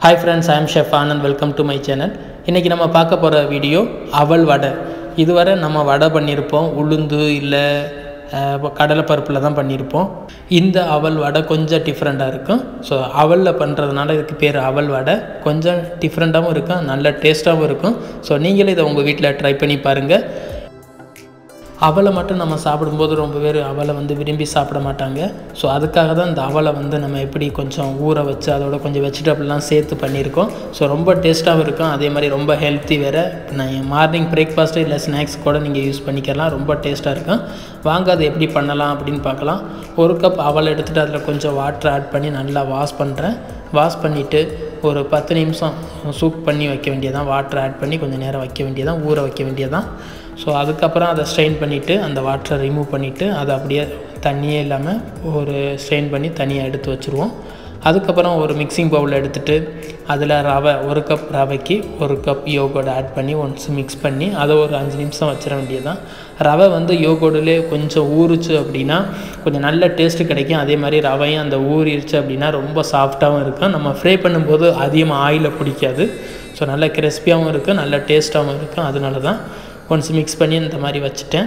hi friends I'm chef Anand welcome to my channel இன்றைக்கி நம்ம பார்க்க போகிற வீடியோ அவல் வடை இதுவரை நம்ம வடை பண்ணியிருப்போம் உளுந்து இல்லை கடலைப்பருப்பில் தான் பண்ணியிருப்போம் இந்த அவல் வடை கொஞ்சம் டிஃப்ரெண்ட்டாக இருக்கும் ஸோ அவலில் பண்ணுறதுனால இதுக்கு பேர் அவல் வடை கொஞ்சம் டிஃப்ரெண்ட்டாகவும் இருக்கும் நல்ல டேஸ்ட்டாகவும் இருக்கும் ஸோ நீங்களே இதை உங்கள் வீட்டில் ட்ரை பண்ணி பாருங்கள் அவலை மட்டும் நம்ம சாப்பிடும்போது ரொம்ப பேர் அவலை வந்து விரும்பி சாப்பிட மாட்டாங்க ஸோ அதுக்காக தான் இந்த அவலை வந்து நம்ம எப்படி கொஞ்சம் ஊற வச்சு அதோட கொஞ்சம் வெஜிடபிள்லாம் சேர்த்து பண்ணியிருக்கோம் ஸோ ரொம்ப டேஸ்ட்டாகவும் இருக்கும் அதே மாதிரி ரொம்ப ஹெல்த்தி வேறு நான் மார்னிங் பிரேக்ஃபாஸ்ட்டு இல்லை ஸ்நாக்ஸ் கூட நீங்கள் யூஸ் பண்ணிக்கலாம் ரொம்ப டேஸ்ட்டாக இருக்கும் வாங்க அதை எப்படி பண்ணலாம் அப்படின்னு பார்க்கலாம் ஒரு கப் அவலை எடுத்துகிட்டு அதில் கொஞ்சம் வாட்டர் ஆட் பண்ணி நல்லா வாஷ் பண்ணுறேன் வாஷ் பண்ணிவிட்டு ஒரு பத்து நிமிஷம் சூப் பண்ணி வைக்க வேண்டியதான் வாட்டர் ஆட் பண்ணி கொஞ்சம் நேரம் வைக்க வேண்டியதான் ஊற வைக்க வேண்டியதான் ஸோ அதுக்கப்புறம் அதை ஸ்ட்ரெயின் பண்ணிவிட்டு அந்த வாட்டரை ரிமூவ் பண்ணிவிட்டு அதை அப்படியே தண்ணியே இல்லாமல் ஒரு ஸ்ட்ரெயின் பண்ணி தனியாக எடுத்து வச்சுருவோம் அதுக்கப்புறம் ஒரு மிக்சிங் பவுல் எடுத்துகிட்டு அதில் ரவை ஒரு கப் ரவைக்கு ஒரு கப் யோகோட ஆட் பண்ணி ஒன்ஸ் மிக்ஸ் பண்ணி அதை ஒரு அஞ்சு நிமிஷம் வச்சிட வேண்டியதுதான் ரவை வந்து யோகோடிலே கொஞ்சம் ஊறுச்சு அப்படின்னா கொஞ்சம் நல்ல டேஸ்ட்டு கிடைக்கும் அதே மாதிரி ரவையும் அந்த ஊறிடுச்சு அப்படின்னா ரொம்ப சாஃப்டாகவும் இருக்கும் நம்ம ஃப்ரை பண்ணும்போது அதிகமாக ஆயிலை பிடிக்காது ஸோ நல்ல கிறிஸ்பியாகவும் இருக்கும் நல்ல டேஸ்ட்டாகவும் இருக்கும் அதனால தான் ஒன்ஸ் மிக்ஸ் பண்ணி இந்த மாதிரி வச்சுட்டேன்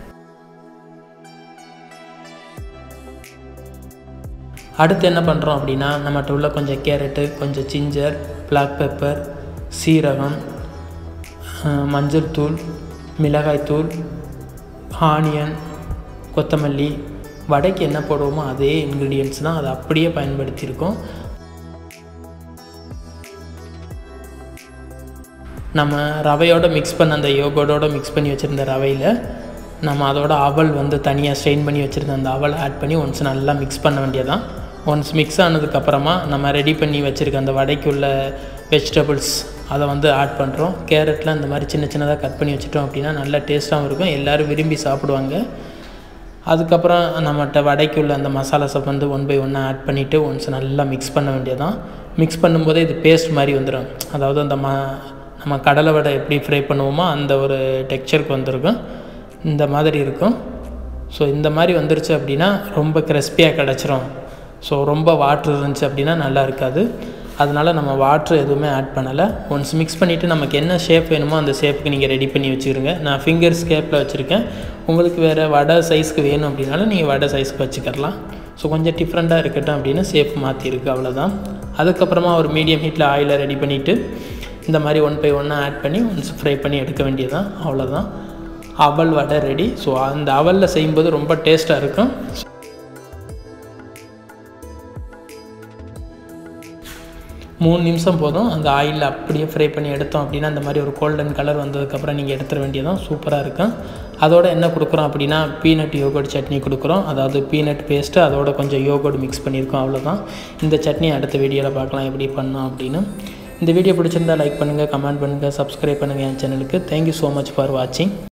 அடுத்து என்ன பண்ணுறோம் அப்படின்னா நம்மகிட்ட உள்ள கொஞ்சம் கேரட்டு கொஞ்சம் ஜிஞ்சர் பிளாக் பெப்பர் சீரகம் மஞ்சள் தூள் மிளகாய் தூள் ஆனியன் கொத்தமல்லி வடைக்கு என்ன போடுவோமோ அதே இன்க்ரீடியன்ட்ஸ் தான் அதை அப்படியே பயன்படுத்தியிருக்கோம் நம்ம ரவையோடு மிக்ஸ் பண்ண அந்த யோகோடோட மிக்ஸ் பண்ணி வச்சுருந்த ரவையில் நம்ம அதோட அவல் வந்து தனியாக ஸ்ட்ரெயின் பண்ணி வச்சுருந்த அந்த அவல் ஆட் பண்ணி ஒன்ஸ் நல்லா மிக்ஸ் பண்ண வேண்டியதான் ஒன்ஸ் மிக்ஸ் ஆனதுக்கப்புறமா நம்ம ரெடி பண்ணி வச்சுருக்க அந்த வடைக்குள்ள வெஜிடபிள்ஸ் அதை வந்து ஆட் பண்ணுறோம் கேரட்லாம் இந்த மாதிரி சின்ன சின்னதாக கட் பண்ணி வச்சுட்டோம் அப்படின்னா நல்ல டேஸ்ட்டாகவும் இருக்கும் எல்லோரும் விரும்பி சாப்பிடுவாங்க அதுக்கப்புறம் நம்மகிட்ட வடைக்குள்ள அந்த மசாலாஸை வந்து ஒன் பை ஒன்னாக ஆட் பண்ணிவிட்டு ஒன்ஸ் நல்லா மிக்ஸ் பண்ண வேண்டியதான் மிக்ஸ் பண்ணும்போதே இது பேஸ்ட் மாதிரி வந்துடும் அதாவது அந்த ம நம்ம கடலை வடை எப்படி ஃப்ரை பண்ணுவோமோ அந்த ஒரு டெக்ஸ்சருக்கு வந்திருக்கும் இந்த மாதிரி இருக்கும் ஸோ இந்த மாதிரி வந்துருச்சு அப்படின்னா ரொம்ப கிறிஸ்பியாக கிடச்சிரும் ஸோ ரொம்ப வாட்ரு இருந்துச்சு அப்படின்னா நல்லா இருக்காது அதனால் நம்ம வாட்ரு எதுவுமே ஆட் பண்ணலை ஒன்ஸ் மிக்ஸ் பண்ணிவிட்டு நமக்கு என்ன ஷேப் வேணுமோ அந்த ஷேப்புக்கு நீங்கள் ரெடி பண்ணி வச்சுருங்க நான் ஃபிங்கர்ஸ் கேப்பில் வச்சுருக்கேன் உங்களுக்கு வேறு வடை சைஸ்க்கு வேணும் அப்படின்னாலும் நீங்கள் வடை சைஸ்க்கு வச்சுக்கலாம் ஸோ கொஞ்சம் டிஃப்ரெண்ட்டாக இருக்கட்டும் அப்படின்னு ஷேப் மாற்றிருக்கு அவ்வளோதான் அதுக்கப்புறமா ஒரு மீடியம் ஹீட்டில் ஆயிலை ரெடி பண்ணிவிட்டு இந்த மாதிரி ஒன் பை ஒன்னாக ஆட் பண்ணி ஒன்ஸ் ஃப்ரை பண்ணி எடுக்க வேண்டியதான் அவ்வளோதான் அவல் வடை ரெடி ஸோ அந்த அவலில் செய்யும்போது ரொம்ப டேஸ்ட்டாக இருக்கும் மூணு நிமிஷம் போதும் அந்த ஆயிலில் அப்படியே ஃப்ரை பண்ணி எடுத்தோம் அப்படின்னா அந்த மாதிரி ஒரு கோல்டன் கலர் வந்ததுக்கப்புறம் நீங்கள் எடுத்துட வேண்டியதான் சூப்பராக இருக்கும் அதோட என்ன கொடுக்குறோம் அப்படின்னா பீனட் யோகர்ட் சட்னி கொடுக்குறோம் அதாவது பீனட் பேஸ்ட்டு அதோட கொஞ்சம் யோகர்ட் மிக்ஸ் பண்ணியிருக்கோம் அவ்வளோதான் இந்த சட்னி அடுத்த வீடியோவில் பார்க்கலாம் எப்படி பண்ணோம் அப்படின்னு இந்த வீடியோ பிடிச்சிருந்தா லைக் பண்ணுங்கள் கமெண்ட் பண்ணுங்கள் சப்ஸ்கிரைப் பண்ணுங்கள் என் சேனலுக்கு தேங்க்யூ ஸோ மச் ஃபார் வாட்சிங்